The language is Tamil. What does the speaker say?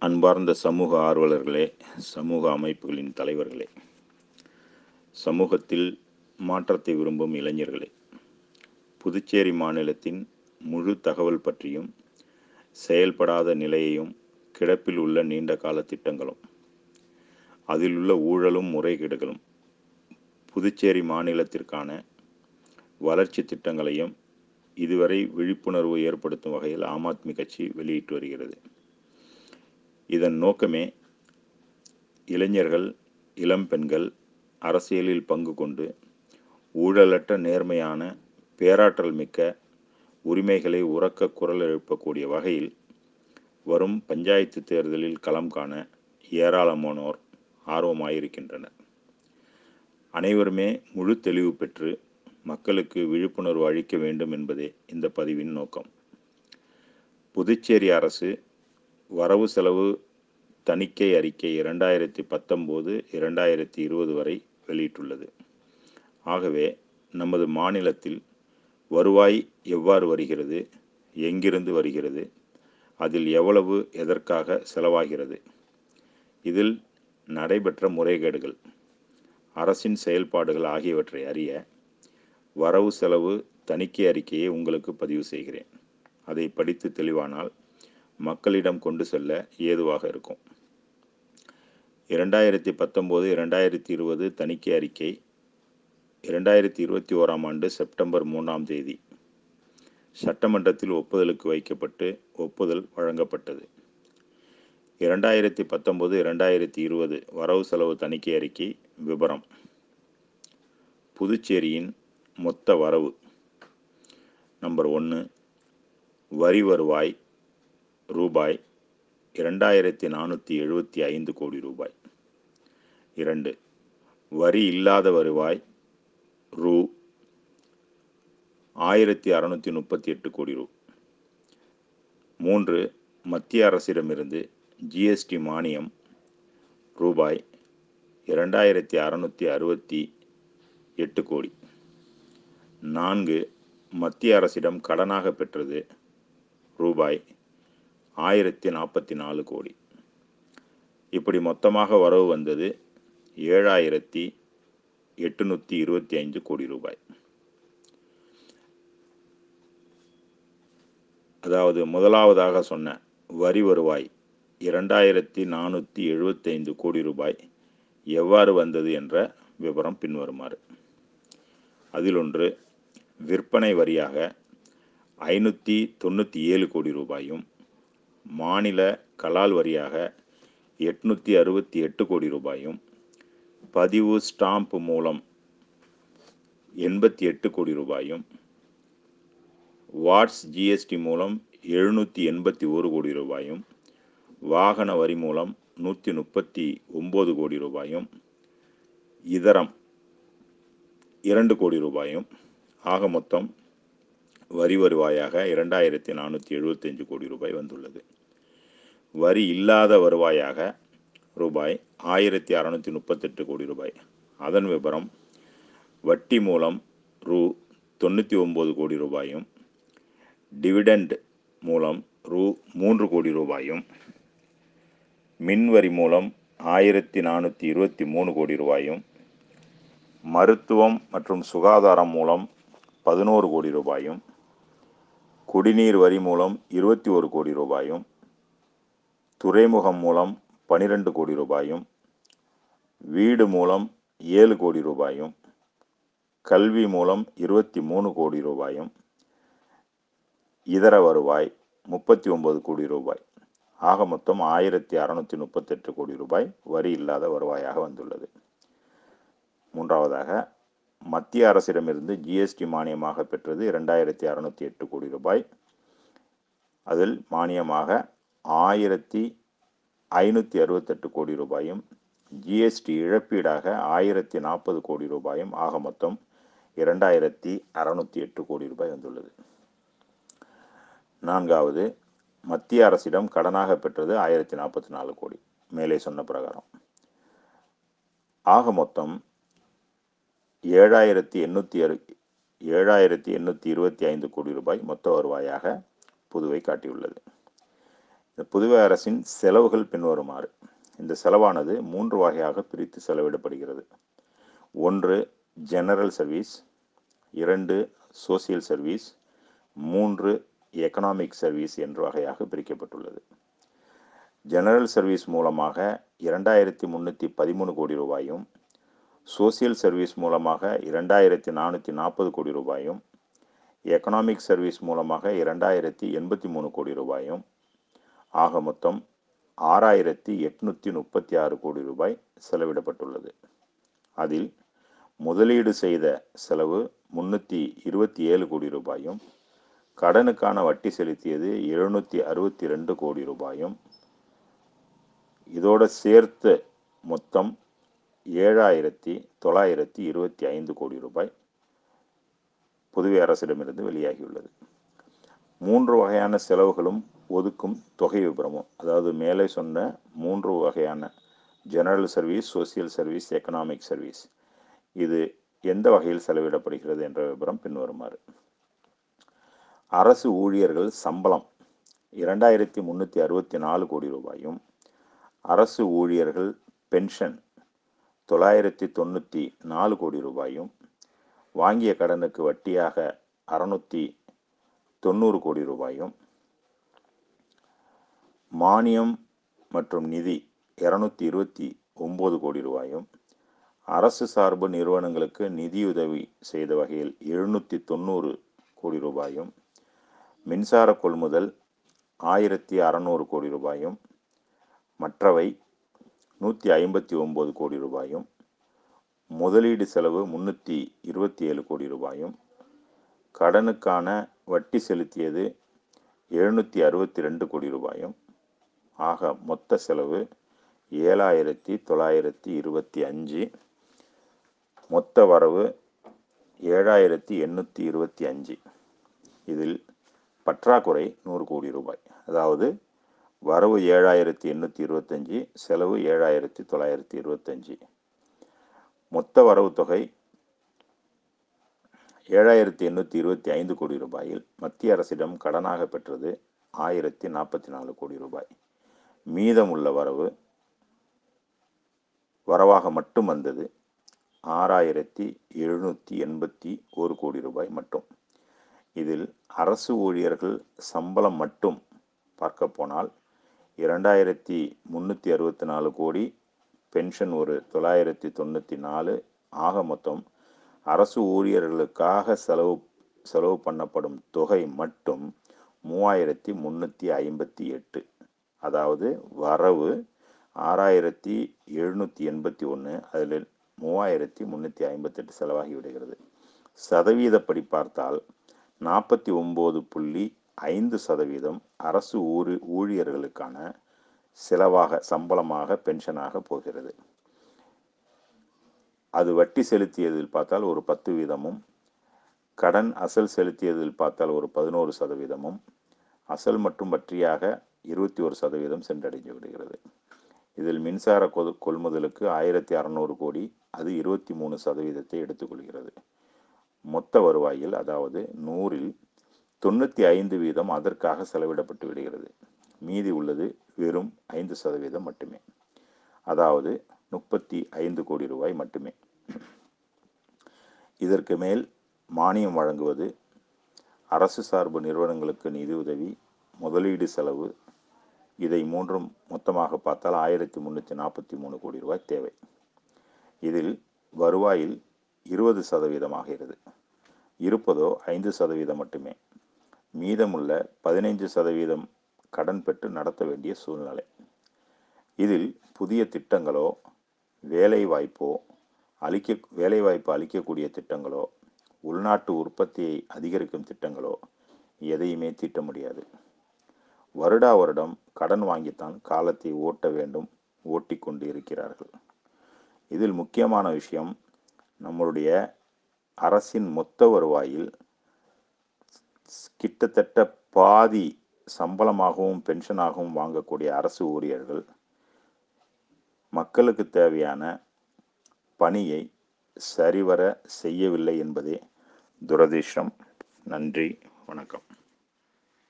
அன்பார்ந்த சமூக ஆர்வலர்களே சமூக அமைப்புகளின் தலைவர்களே சமூகத்தில் மாற்றத்தை விரும்பும் இளைஞர்களே புதுச்சேரி மாநிலத்தின் முழு தகவல் பற்றியும் செயல்படாத நிலையையும் கிடப்பில் உள்ள நீண்ட கால திட்டங்களும் அதில் உள்ள ஊழலும் முறைகேடுகளும் புதுச்சேரி மாநிலத்திற்கான வளர்ச்சி திட்டங்களையும் இதுவரை விழிப்புணர்வு ஏற்படுத்தும் வகையில் ஆம் ஆத்மி கட்சி வெளியிட்டு வருகிறது இதன் நோக்கமே இளைஞர்கள் இளம்பெண்கள் அரசியலில் பங்கு கொண்டு ஊழலற்ற நேர்மையான பேராற்றல் மிக்க உரிமைகளை உறக்க குரல் எழுப்பக்கூடிய வகையில் வரும் பஞ்சாயத்து தேர்தலில் களம் காண ஏராளமானோர் ஆர்வமாயிருக்கின்றனர் அனைவருமே முழு தெளிவு பெற்று மக்களுக்கு விழிப்புணர்வு அளிக்க வேண்டும் என்பதே இந்த பதிவின் நோக்கம் புதுச்சேரி அரசு வரவு செலவு தணிக்கை அறிக்கை இரண்டாயிரத்தி பத்தொம்போது இரண்டாயிரத்தி இருபது வரை வெளியிட்டுள்ளது ஆகவே நமது மாநிலத்தில் வருவாய் எவ்வாறு வருகிறது எங்கிருந்து வருகிறது அதில் எவ்வளவு எதற்காக செலவாகிறது இதில் நடைபெற்ற முறைகேடுகள் அரசின் செயல்பாடுகள் ஆகியவற்றை அறிய வரவு செலவு தணிக்கை அறிக்கையை உங்களுக்கு பதிவு செய்கிறேன் அதை படித்து தெளிவானால் மக்களிடம் கொண்டு செல்ல ஏதுவாக இருக்கும் இரண்டாயிரத்தி பத்தொம்போது இரண்டாயிரத்தி இருபது தணிக்கை அறிக்கை இரண்டாயிரத்தி இருபத்தி ஓராம் ஆண்டு செப்டம்பர் மூன்றாம் தேதி சட்டமன்றத்தில் ஒப்புதலுக்கு வைக்கப்பட்டு ஒப்புதல் வழங்கப்பட்டது இரண்டாயிரத்தி பத்தொம்போது இரண்டாயிரத்தி இருபது வரவு செலவு தணிக்கை அறிக்கை விபரம் புதுச்சேரியின் மொத்த வரவு நம்பர் ஒன்று வரி வருவாய் ரூபாய் இரண்டாயிரத்தி நானூற்றி எழுபத்தி ஐந்து கோடி ரூபாய் இரண்டு வரி இல்லாத வருவாய் ரூ ஆயிரத்தி அறநூற்றி முப்பத்தி எட்டு கோடி ரூ மூன்று மத்திய அரசிடமிருந்து ஜிஎஸ்டி மானியம் ரூபாய் இரண்டாயிரத்தி அறநூற்றி அறுபத்தி எட்டு கோடி நான்கு மத்திய அரசிடம் கடனாக பெற்றது ரூபாய் ஆயிரத்தி நாற்பத்தி நாலு கோடி இப்படி மொத்தமாக வரவு வந்தது ஏழாயிரத்தி எட்டுநூற்றி இருபத்தி ஐந்து கோடி ரூபாய் அதாவது முதலாவதாக சொன்ன வரி வருவாய் இரண்டாயிரத்தி நானூற்றி எழுபத்தைந்து கோடி ரூபாய் எவ்வாறு வந்தது என்ற விவரம் பின்வருமாறு அதில் ஒன்று விற்பனை வரியாக ஐநூற்றி தொண்ணூற்றி ஏழு கோடி ரூபாயும் மாநில கலால் வரியாக எட்நூற்றி அறுபத்தி எட்டு கோடி ரூபாயும் பதிவு ஸ்டாம்ப் மூலம் எண்பத்தி எட்டு கோடி ரூபாயும் வாட்ஸ் ஜிஎஸ்டி மூலம் எழுநூற்றி எண்பத்தி ஒரு கோடி ரூபாயும் வாகன வரி மூலம் நூற்றி முப்பத்தி ஒம்பது கோடி ரூபாயும் இதரம் இரண்டு கோடி ரூபாயும் ஆக மொத்தம் வரி வருவாயாக இரண்டாயிரத்தி நானூற்றி எழுபத்தஞ்சு கோடி ரூபாய் வந்துள்ளது வரி இல்லாத வருவாயாக ரூபாய் ஆயிரத்தி அறநூற்றி முப்பத்தெட்டு கோடி ரூபாய் அதன் விவரம் வட்டி மூலம் ரூ தொண்ணூற்றி ஒம்பது கோடி ரூபாயும் டிவிடெண்ட் மூலம் ரூ மூன்று கோடி ரூபாயும் மின்வரி மூலம் ஆயிரத்தி நானூற்றி இருபத்தி மூணு கோடி ரூபாயும் மருத்துவம் மற்றும் சுகாதாரம் மூலம் பதினோரு கோடி ரூபாயும் குடிநீர் வரி மூலம் இருபத்தி ஒரு கோடி ரூபாயும் துறைமுகம் மூலம் பனிரெண்டு கோடி ரூபாயும் வீடு மூலம் ஏழு கோடி ரூபாயும் கல்வி மூலம் இருபத்தி மூணு கோடி ரூபாயும் இதர வருவாய் முப்பத்தி ஒன்பது கோடி ரூபாய் ஆக மொத்தம் ஆயிரத்தி அறநூற்றி முப்பத்தெட்டு கோடி ரூபாய் வரி இல்லாத வருவாயாக வந்துள்ளது மூன்றாவதாக மத்திய அரசிடமிருந்து ஜிஎஸ்டி மானியமாக பெற்றது இரண்டாயிரத்தி அறநூற்றி எட்டு கோடி ரூபாய் அதில் மானியமாக ஆயிரத்தி ஐநூற்றி அறுபத்தெட்டு கோடி ரூபாயும் ஜிஎஸ்டி இழப்பீடாக ஆயிரத்தி நாற்பது கோடி ரூபாயும் ஆக மொத்தம் இரண்டாயிரத்தி அறநூற்றி எட்டு கோடி ரூபாய் வந்துள்ளது நான்காவது மத்திய அரசிடம் கடனாக பெற்றது ஆயிரத்தி நாற்பத்தி நாலு கோடி மேலே சொன்ன பிரகாரம் ஆக மொத்தம் ஏழாயிரத்தி எண்ணூற்றி அறு ஏழாயிரத்தி எண்ணூற்றி இருபத்தி ஐந்து கோடி ரூபாய் மொத்த வருவாயாக புதுவை காட்டியுள்ளது இந்த புதுவை அரசின் செலவுகள் பின்வருமாறு இந்த செலவானது மூன்று வகையாக பிரித்து செலவிடப்படுகிறது ஒன்று ஜெனரல் சர்வீஸ் இரண்டு சோசியல் சர்வீஸ் மூன்று எக்கனாமிக் சர்வீஸ் என்ற வகையாக பிரிக்கப்பட்டுள்ளது ஜெனரல் சர்வீஸ் மூலமாக இரண்டாயிரத்தி முந்நூற்றி பதிமூணு கோடி ரூபாயும் சோசியல் சர்வீஸ் மூலமாக இரண்டாயிரத்தி நானூற்றி நாற்பது கோடி ரூபாயும் எக்கனாமிக் சர்வீஸ் மூலமாக இரண்டாயிரத்தி எண்பத்தி மூணு கோடி ரூபாயும் ஆக மொத்தம் ஆறாயிரத்தி எட்நூற்றி முப்பத்தி ஆறு கோடி ரூபாய் செலவிடப்பட்டுள்ளது அதில் முதலீடு செய்த செலவு முன்னூற்றி இருபத்தி ஏழு கோடி ரூபாயும் கடனுக்கான வட்டி செலுத்தியது எழுநூற்றி அறுபத்தி ரெண்டு கோடி ரூபாயும் இதோட சேர்த்து மொத்தம் ஏழாயிரத்தி தொள்ளாயிரத்தி இருபத்தி ஐந்து கோடி ரூபாய் புதுவை அரசிடமிருந்து வெளியாகியுள்ளது மூன்று வகையான செலவுகளும் ஒதுக்கும் தொகை விபரமும் அதாவது மேலே சொன்ன மூன்று வகையான general service social service economic service இது எந்த வகையில் செலவிடப்படுகிறது என்ற விவரம் பின்வருமாறு அரசு ஊழியர்கள் சம்பளம் இரண்டாயிரத்தி முந்நூற்றி அறுபத்தி நாலு கோடி ரூபாயும் அரசு ஊழியர்கள் பென்ஷன் தொள்ளாயிரத்தி தொண்ணூற்றி நாலு கோடி ரூபாயும் வாங்கிய கடனுக்கு வட்டியாக அறநூற்றி தொண்ணூறு கோடி ரூபாயும் மானியம் மற்றும் நிதி இரநூத்தி இருபத்தி ஒம்பது கோடி ரூபாயும் அரசு சார்பு நிறுவனங்களுக்கு நிதியுதவி செய்த வகையில் எழுநூற்றி தொண்ணூறு கோடி ரூபாயும் மின்சார கொள்முதல் ஆயிரத்தி அறநூறு கோடி ரூபாயும் மற்றவை நூற்றி ஐம்பத்தி ஒம்பது கோடி ரூபாயும் முதலீடு செலவு முன்னூற்றி இருபத்தி ஏழு கோடி ரூபாயும் கடனுக்கான வட்டி செலுத்தியது எழுநூற்றி அறுபத்தி ரெண்டு கோடி ரூபாயும் ஆக மொத்த செலவு ஏழாயிரத்தி தொள்ளாயிரத்தி இருபத்தி அஞ்சு மொத்த வரவு ஏழாயிரத்தி எண்ணூற்றி இருபத்தி அஞ்சு இதில் பற்றாக்குறை நூறு கோடி ரூபாய் அதாவது வரவு ஏழாயிரத்தி எண்ணூற்றி இருபத்தஞ்சி செலவு ஏழாயிரத்தி தொள்ளாயிரத்தி இருபத்தஞ்சி மொத்த வரவு தொகை ஏழாயிரத்தி எண்ணூற்றி இருபத்தி ஐந்து கோடி ரூபாயில் மத்திய அரசிடம் கடனாக பெற்றது ஆயிரத்தி நாற்பத்தி நாலு கோடி ரூபாய் மீதமுள்ள வரவு வரவாக மட்டும் வந்தது ஆறாயிரத்தி எழுநூற்றி எண்பத்தி ஒரு கோடி ரூபாய் மட்டும் இதில் அரசு ஊழியர்கள் சம்பளம் மட்டும் பார்க்க போனால் இரண்டாயிரத்தி முந்நூற்றி அறுபத்தி நாலு கோடி பென்ஷன் ஒரு தொள்ளாயிரத்தி தொண்ணூற்றி நாலு ஆக மொத்தம் அரசு ஊழியர்களுக்காக செலவு செலவு பண்ணப்படும் தொகை மட்டும் மூவாயிரத்தி முந்நூற்றி ஐம்பத்தி எட்டு அதாவது வரவு ஆறாயிரத்தி எழுநூற்றி எண்பத்தி ஒன்று அதில் மூவாயிரத்தி முந்நூற்றி ஐம்பத்தெட்டு செலவாகி விடுகிறது சதவீதப்படி பார்த்தால் நாற்பத்தி ஒம்பது புள்ளி ஐந்து சதவீதம் அரசு ஊழி ஊழியர்களுக்கான செலவாக சம்பளமாக பென்ஷனாக போகிறது அது வட்டி செலுத்தியதில் பார்த்தால் ஒரு பத்து வீதமும் கடன் அசல் செலுத்தியதில் பார்த்தால் ஒரு பதினோரு சதவீதமும் அசல் மற்றும் வட்டியாக இருபத்தி ஒரு சதவீதம் சென்றடைந்து விடுகிறது இதில் மின்சார கொது கொள்முதலுக்கு ஆயிரத்தி அறநூறு கோடி அது இருபத்தி மூணு சதவீதத்தை எடுத்துக்கொள்கிறது மொத்த வருவாயில் அதாவது நூறில் தொண்ணூற்றி ஐந்து வீதம் அதற்காக செலவிடப்பட்டு விடுகிறது மீதி உள்ளது வெறும் ஐந்து சதவீதம் மட்டுமே அதாவது முப்பத்தி ஐந்து கோடி ரூபாய் மட்டுமே இதற்கு மேல் மானியம் வழங்குவது அரசு சார்பு நிறுவனங்களுக்கு நிதியுதவி முதலீடு செலவு இதை மூன்றும் மொத்தமாக பார்த்தால் ஆயிரத்தி முந்நூற்றி நாற்பத்தி மூணு கோடி ரூபாய் தேவை இதில் வருவாயில் இருபது சதவீதமாகிறது இருப்பதோ ஐந்து சதவீதம் மட்டுமே மீதமுள்ள பதினைஞ்சு சதவீதம் கடன் பெற்று நடத்த வேண்டிய சூழ்நிலை இதில் புதிய திட்டங்களோ வேலை வாய்ப்போ அளிக்க வேலைவாய்ப்பு அளிக்கக்கூடிய திட்டங்களோ உள்நாட்டு உற்பத்தியை அதிகரிக்கும் திட்டங்களோ எதையுமே தீட்ட முடியாது வருடா வருடம் கடன் வாங்கித்தான் காலத்தை ஓட்ட வேண்டும் ஓட்டிக்கொண்டு இருக்கிறார்கள் இதில் முக்கியமான விஷயம் நம்மளுடைய அரசின் மொத்த வருவாயில் கிட்டத்தட்ட பாதி சம்பளமாகவும் பென்ஷனாகவும் வாங்கக்கூடிய அரசு ஊழியர்கள் மக்களுக்கு தேவையான பணியை சரிவர செய்யவில்லை என்பதே துரதிர்ஷ்டம் நன்றி வணக்கம்